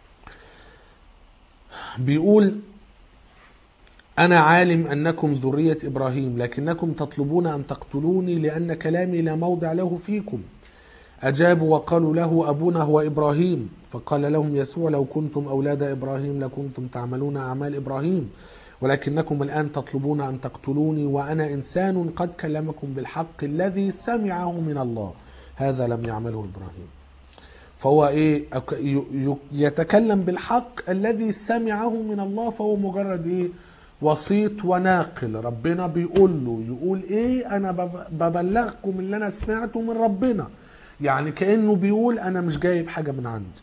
بيقول أنا عالم أنكم ذرية إبراهيم لكنكم تطلبون أن تقتلوني لأن كلامي لا موضع له فيكم أجابوا وقالوا له أبونا هو إبراهيم فقال لهم يسوع لو كنتم أولاد إبراهيم لكنتم تعملون أعمال إبراهيم ولكنكم الآن تطلبون أن تقتلوني وأنا إنسان قد كلمكم بالحق الذي سمعه من الله هذا لم يعمله إبراهيم فهو إيه أك- ي- ي- يتكلم بالحق الذي سمعه من الله فهو مجرد إيه وسيط وناقل ربنا بيقول له يقول إيه أنا بب- ببلغكم اللي أنا سمعته من ربنا يعني كأنه بيقول أنا مش جايب حاجة من عندي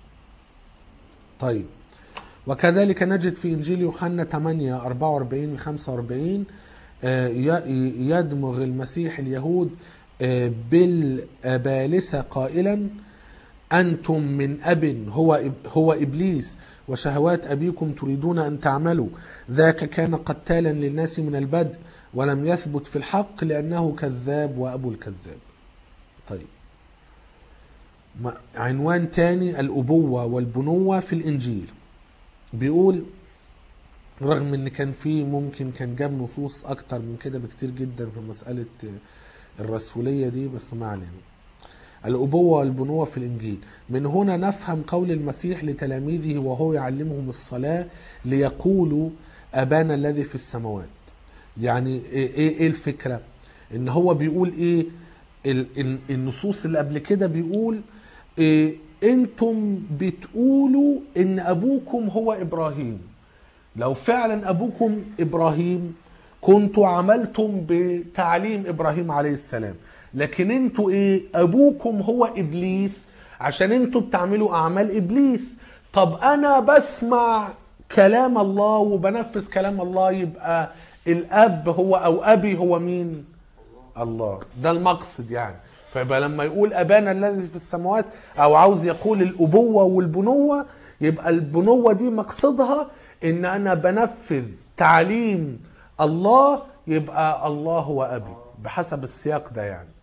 طيب وكذلك نجد في انجيل يوحنا 8 44 45 آه، ي- يدمغ المسيح اليهود آه، بالابالسه قائلا انتم من اب هو إب- هو ابليس وشهوات ابيكم تريدون ان تعملوا ذاك كان قتالا للناس من البدء ولم يثبت في الحق لانه كذاب وابو الكذاب. طيب ما- عنوان تاني الابوه والبنوه في الانجيل. بيقول رغم ان كان في ممكن كان جاب نصوص اكتر من كده بكتير جدا في مسألة الرسولية دي بس ما علينا الأبوة والبنوة في الإنجيل من هنا نفهم قول المسيح لتلاميذه وهو يعلمهم الصلاة ليقولوا أبانا الذي في السماوات يعني إيه, إيه, إيه الفكرة إن هو بيقول إيه ال- ال- النصوص اللي قبل كده بيقول إيه انتم بتقولوا ان ابوكم هو ابراهيم لو فعلا ابوكم ابراهيم كنتوا عملتم بتعليم ابراهيم عليه السلام لكن انتوا ايه ابوكم هو ابليس عشان انتوا بتعملوا اعمال ابليس طب انا بسمع كلام الله وبنفذ كلام الله يبقى الاب هو او ابي هو مين الله ده المقصد يعني فيبقى لما يقول ابانا الذي في السماوات او عاوز يقول الابوه والبنوه يبقى البنوه دي مقصدها ان انا بنفذ تعليم الله يبقى الله هو ابي بحسب السياق ده يعني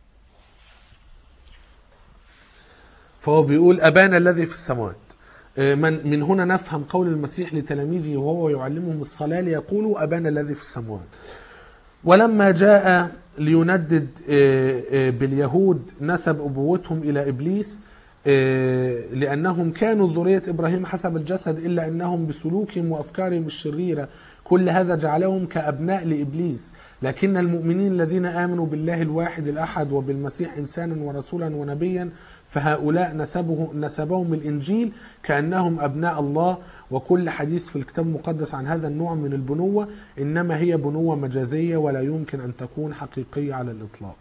فهو بيقول ابانا الذي في السماوات من من هنا نفهم قول المسيح لتلاميذه وهو يعلمهم الصلاه ليقولوا ابانا الذي في السماوات ولما جاء ليندد آه، آه، باليهود نسب ابوتهم الى ابليس آه، لانهم كانوا ذريه ابراهيم حسب الجسد الا انهم بسلوكهم وافكارهم الشريره كل هذا جعلهم كابناء لابليس لكن المؤمنين الذين امنوا بالله الواحد الاحد وبالمسيح انسانا ورسولا ونبيا فهؤلاء نسبه نسبهم الانجيل كانهم ابناء الله وكل حديث في الكتاب المقدس عن هذا النوع من البنوه انما هي بنوه مجازيه ولا يمكن ان تكون حقيقيه على الاطلاق.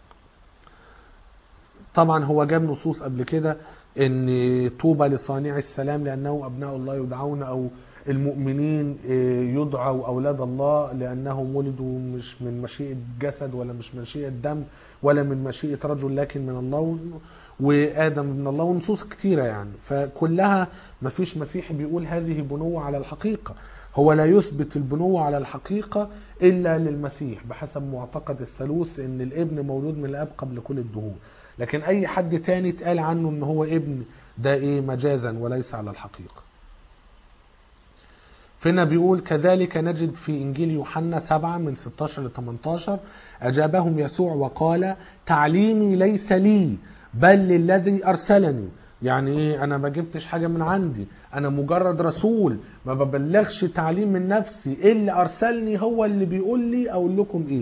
طبعا هو جاب نصوص قبل كده ان طوبى لصانع السلام لانه ابناء الله يدعون او المؤمنين إيه، يدعوا اولاد الله لانهم ولدوا مش من مشيئه جسد ولا مش من مشيئه دم ولا من مشيئه رجل لكن من الله وادم من الله ونصوص كتيره يعني فكلها ما فيش مسيحي بيقول هذه بنوه على الحقيقه هو لا يثبت البنوه على الحقيقه الا للمسيح بحسب معتقد الثالوث ان الابن مولود من الاب قبل كل الدهور لكن اي حد تاني اتقال عنه ان هو ابن ده ايه مجازا وليس على الحقيقه فينا بيقول كذلك نجد في انجيل يوحنا 7 من 16 ل 18 اجابهم يسوع وقال تعليمي ليس لي بل للذي ارسلني يعني ايه انا ما جبتش حاجه من عندي انا مجرد رسول ما ببلغش تعليم من نفسي اللي ارسلني هو اللي بيقول لي اقول لكم ايه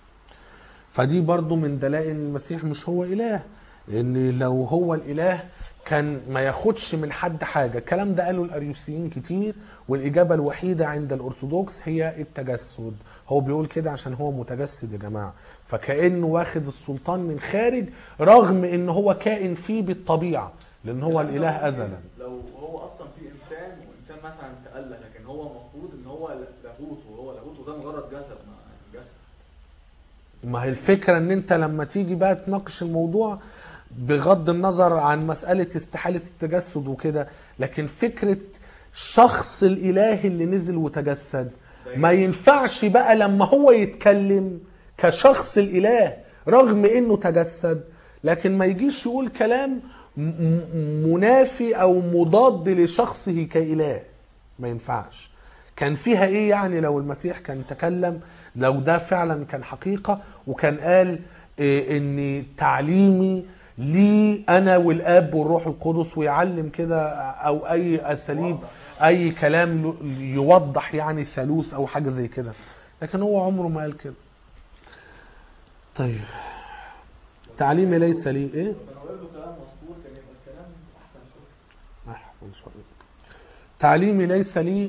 فدي برضو من دلائل المسيح مش هو اله ان لو هو الاله كان ما ياخدش من حد حاجه الكلام ده قاله الاريوسيين كتير والاجابه الوحيده عند الارثوذكس هي التجسد هو بيقول كده عشان هو متجسد يا جماعه فكانه واخد السلطان من خارج رغم ان هو كائن فيه بالطبيعه لان هو الاله ازلا لو هو اصلا في انسان وانسان مثلا تأله لكن هو المفروض ان هو لاهوت وهو لاهوت وده مجرد جسد ما جسد ما هي الفكرة ان انت لما تيجي بقى تناقش الموضوع بغض النظر عن مسألة استحالة التجسد وكده لكن فكرة شخص الاله اللي نزل وتجسد ما ينفعش بقى لما هو يتكلم كشخص الاله رغم انه تجسد لكن ما يجيش يقول كلام م- م- منافي او مضاد لشخصه كاله ما ينفعش كان فيها ايه يعني لو المسيح كان تكلم لو ده فعلا كان حقيقة وكان قال إيه ان تعليمي لي انا والاب والروح القدس ويعلم كده او اي اساليب اي كلام ل- يوضح يعني ثالوث او حاجة زي كده لكن هو عمره ما قال كده طيب تعليمي ليس لي ايه كان قال له كلام مذكور كان يبقى الكلام احسن شويه أحسن شوية تعليمي ليس لي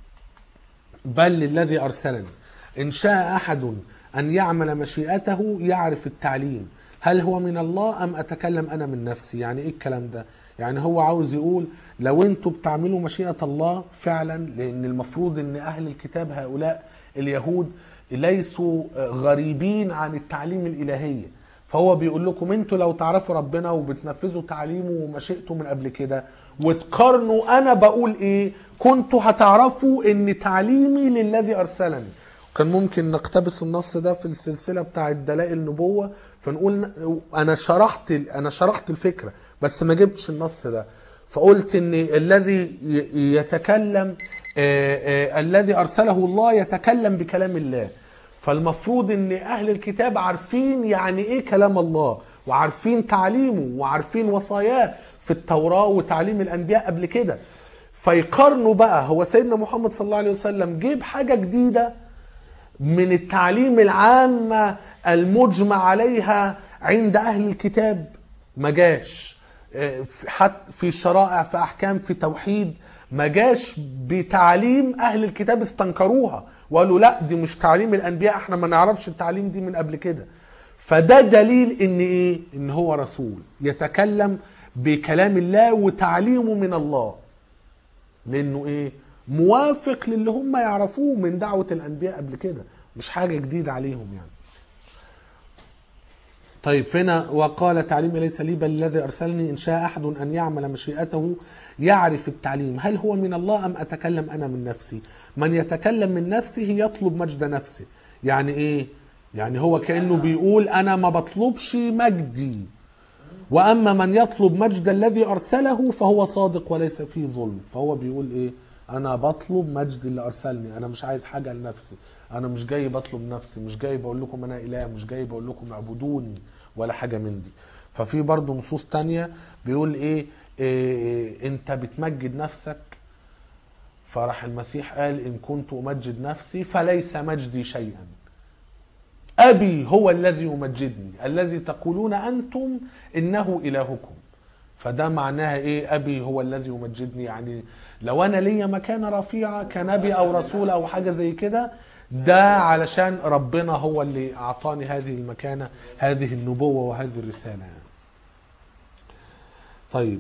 بل للذي أرسلني إن شاء أحد أن يعمل مشيئته يعرف التعليم هل هو من الله أم أتكلم أنا من نفسي يعني إيه الكلام ده يعني هو عاوز يقول لو أنتوا بتعملوا مشيئة الله فعلا لأن المفروض أن أهل الكتاب هؤلاء اليهود ليسوا غريبين عن التعليم الإلهية فهو بيقول لكم انتوا لو تعرفوا ربنا وبتنفذوا تعليمه ومشيئته من قبل كده وتقارنوا انا بقول ايه كنتوا هتعرفوا ان تعليمي للذي ارسلني كان ممكن نقتبس النص ده في السلسله بتاع دلائل النبوه فنقول ن- انا شرحت انا شرحت الفكره بس ما جبتش النص ده فقلت ان الذي ي- يتكلم آه، آه، الذي ارسله الله يتكلم بكلام الله فالمفروض ان اهل الكتاب عارفين يعني ايه كلام الله وعارفين تعليمه وعارفين وصاياه في التوراة وتعليم الانبياء قبل كده فيقارنوا بقى هو سيدنا محمد صلى الله عليه وسلم جيب حاجة جديدة من التعليم العامة المجمع عليها عند أهل الكتاب ما جاش آه، في- حتى في شرائع في أحكام في توحيد ما جاش بتعليم أهل الكتاب استنكروها وقالوا لا دي مش تعليم الأنبياء احنا ما نعرفش التعليم دي من قبل كده فده دليل ان ايه ان هو رسول يتكلم بكلام الله وتعليمه من الله لانه ايه موافق للي هم يعرفوه من دعوة الانبياء قبل كده مش حاجة جديدة عليهم يعني طيب فينا وقال تعليمي ليس لي بل الذي ارسلني ان شاء احد ان يعمل مشيئته يعرف التعليم هل هو من الله ام اتكلم انا من نفسي من يتكلم من نفسه يطلب مجد نفسه يعني ايه يعني هو كانه بيقول انا ما بطلبش مجدي واما من يطلب مجد الذي ارسله فهو صادق وليس فيه ظلم فهو بيقول ايه انا بطلب مجد اللي ارسلني انا مش عايز حاجه لنفسي انا مش جاي بطلب نفسي مش جاي بقول لكم انا اله مش جاي بقول لكم اعبدوني ولا حاجه من دي ففي برضه نصوص تانية بيقول ايه, إيه انت بتمجد نفسك فراح المسيح قال ان كنت امجد نفسي فليس مجدي شيئا أبي هو الذي يمجدني الذي تقولون أنتم إنه إلهكم فده معناها إيه أبي هو الذي يمجدني يعني لو أنا ليا مكانة رفيعة كنبي أو رسول أو حاجة زي كده ده علشان ربنا هو اللي أعطاني هذه المكانة هذه النبوة وهذه الرسالة يعني. طيب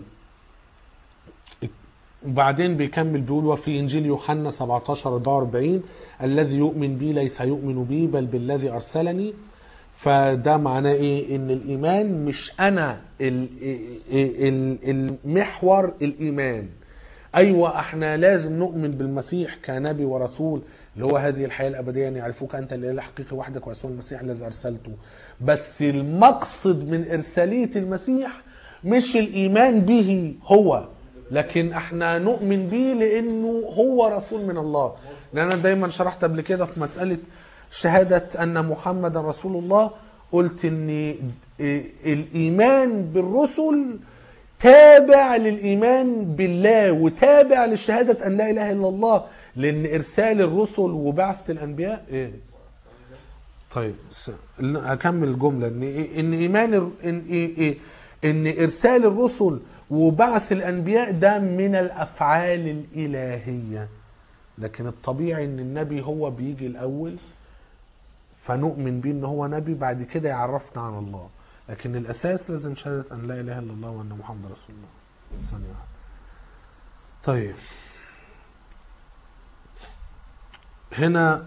وبعدين بيكمل بيقول وفي انجيل يوحنا 17 44 الذي يؤمن بي ليس يؤمن بي بل بالذي ارسلني فده معناه ايه ان الايمان مش انا ال- ال- المحور الايمان ايوه احنا لازم نؤمن بالمسيح كنبي ورسول اللي هو هذه الحياه الابديه ان يعرفوك انت الاله الحقيقي وحدك ويسوع المسيح الذي ارسلته بس المقصد من ارساليه المسيح مش الايمان به هو لكن احنا نؤمن بيه لانه هو رسول من الله لان انا دايما شرحت قبل كده في مساله شهاده ان محمدا رسول الله قلت ان إيه الايمان بالرسل تابع للايمان بالله وتابع لشهاده ان لا اله الا الله لان ارسال الرسل وبعثه الانبياء ايه طيب س- هكمل الجمله ان إيه- ان ايمان الر- ان إيه إيه ان ارسال الرسل وبعث الانبياء ده من الافعال الالهيه لكن الطبيعي ان النبي هو بيجي الاول فنؤمن بيه ان هو نبي بعد كده يعرفنا عن الله لكن الاساس لازم شهاده ان لا اله الا الله وان محمد رسول الله ثانيه واحده طيب هنا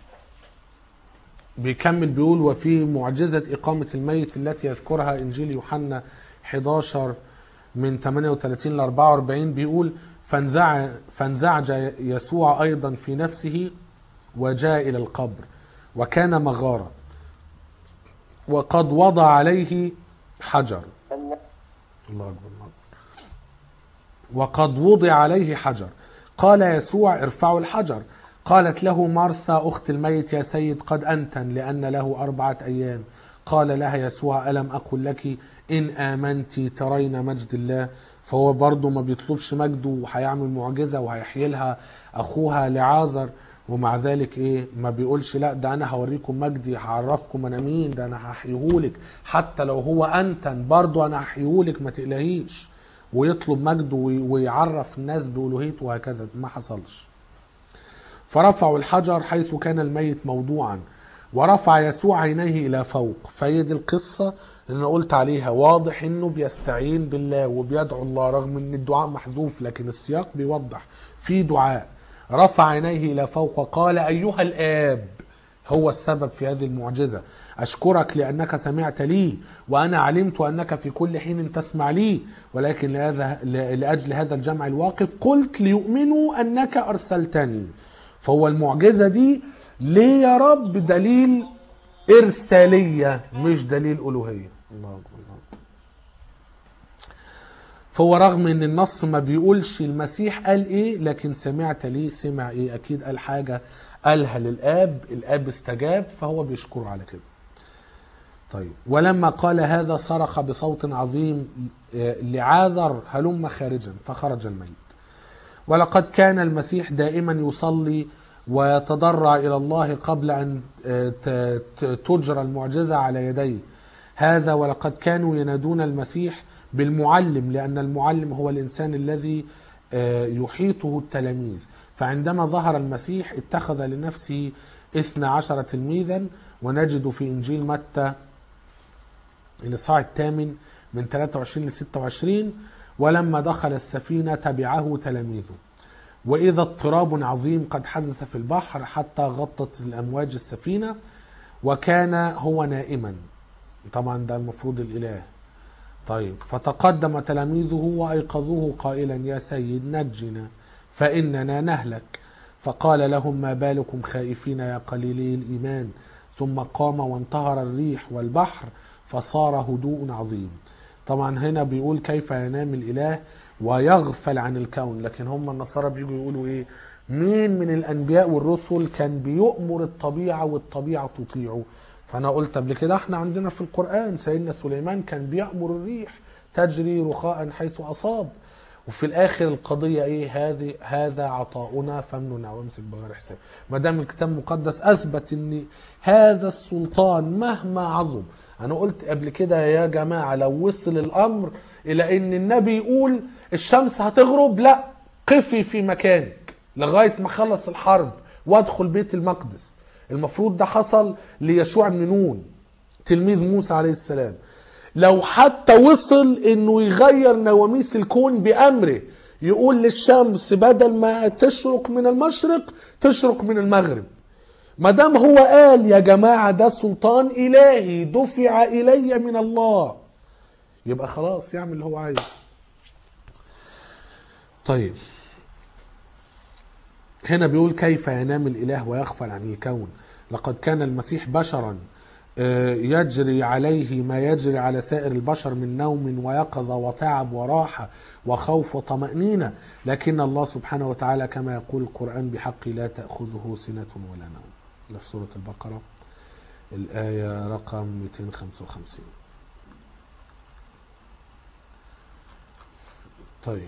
بيكمل بيقول وفي معجزة إقامة الميت التي يذكرها إنجيل يوحنا 11 من 38 ل 44 بيقول فانزع فانزعج يسوع أيضا في نفسه وجاء إلى القبر وكان مغارة وقد وضع عليه حجر الله أكبر الله أكبر. وقد وضع عليه حجر قال يسوع ارفعوا الحجر قالت له مرثا أخت الميت يا سيد قد أنتن لأن له أربعة أيام قال لها يسوع ألم أقل لك إن آمنت ترين مجد الله فهو برضه ما بيطلبش مجده وهيعمل معجزة وهيحيي لها أخوها لعازر ومع ذلك ايه ما بيقولش لا ده انا هوريكم مجدي هعرفكم انا مين ده انا هحيهولك حتى لو هو انتن برضه انا هحيهولك ما تقلقيش ويطلب مجده وي- ويعرف الناس بألوهيته وهكذا ما حصلش فرفعوا الحجر حيث كان الميت موضوعا ورفع يسوع عينيه الى فوق فهي دي القصه اللي انا قلت عليها واضح انه بيستعين بالله وبيدعو الله رغم ان الدعاء محذوف لكن السياق بيوضح في دعاء رفع عينيه الى فوق وقال ايها الاب هو السبب في هذه المعجزة أشكرك لأنك سمعت لي وأنا علمت أنك في كل حين تسمع لي ولكن لهذا لأجل هذا الجمع الواقف قلت ليؤمنوا أنك أرسلتني فهو المعجزة دي ليه يا رب دليل إرسالية مش دليل ألوهية الله أكبر الله أكبر. فهو رغم ان النص ما بيقولش المسيح قال ايه لكن سمعت ليه سمع ايه اكيد قال حاجة قالها للاب الاب استجاب فهو بيشكره على كده طيب ولما قال هذا صرخ بصوت عظيم آه، لعازر هلم خارجا فخرج الميت ولقد كان المسيح دائما يصلي ويتضرع الى الله قبل ان آه، ت- ت- تجرى المعجزه على يديه هذا ولقد كانوا ينادون المسيح بالمعلم لان المعلم هو الانسان الذي آه، يحيطه التلاميذ فعندما ظهر المسيح اتخذ لنفسه اثنى عشر تلميذا ونجد في انجيل متى الإصحاح الثامن من 23 ل 26 ولما دخل السفينة تبعه تلاميذه وإذا اضطراب عظيم قد حدث في البحر حتى غطت الأمواج السفينة وكان هو نائما طبعا ده المفروض الإله طيب فتقدم تلاميذه وأيقظوه قائلا يا سيد نجنا فإننا نهلك فقال لهم ما بالكم خائفين يا قليلي الإيمان ثم قام وانتهر الريح والبحر فصار هدوء عظيم طبعا هنا بيقول كيف ينام الإله ويغفل عن الكون لكن هم النصارى بيجوا يقولوا ايه مين من الأنبياء والرسل كان بيؤمر الطبيعة والطبيعة تطيعه فأنا قلت قبل كده احنا عندنا في القرآن سيدنا سليمان كان بيأمر الريح تجري رخاء حيث أصاب وفي الاخر القضيه ايه هذه هذا عطاؤنا فامنن او امسك بغير حساب ما دام الكتاب المقدس اثبت ان هذا السلطان مهما عظم انا قلت قبل كده يا جماعه لو وصل الامر الى ان النبي يقول الشمس هتغرب لا قفي في مكانك لغايه ما خلص الحرب وادخل بيت المقدس المفروض ده حصل ليشوع بن نون تلميذ موسى عليه السلام لو حتى وصل انه يغير نواميس الكون بامره يقول للشمس بدل ما تشرق من المشرق تشرق من المغرب ما دام هو قال يا جماعه ده سلطان الهي دفع الي من الله يبقى خلاص يعمل اللي هو عايزه طيب هنا بيقول كيف ينام الاله ويغفل عن الكون لقد كان المسيح بشرا آه، يجري عليه ما يجري على سائر البشر من نوم ويقظة وتعب وراحة وخوف وطمأنينة لكن الله سبحانه وتعالى كما يقول القرآن بحق لا تأخذه سنة ولا نوم ده في سورة البقرة الآية رقم 255 طيب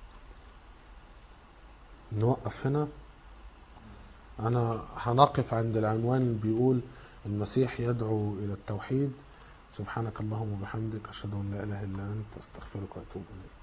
نوقف هنا أنا هنقف عند العنوان اللي بيقول المسيح يدعو إلى التوحيد سبحانك اللهم وبحمدك أشهد أن لا إله إلا أنت أستغفرك وأتوب إليك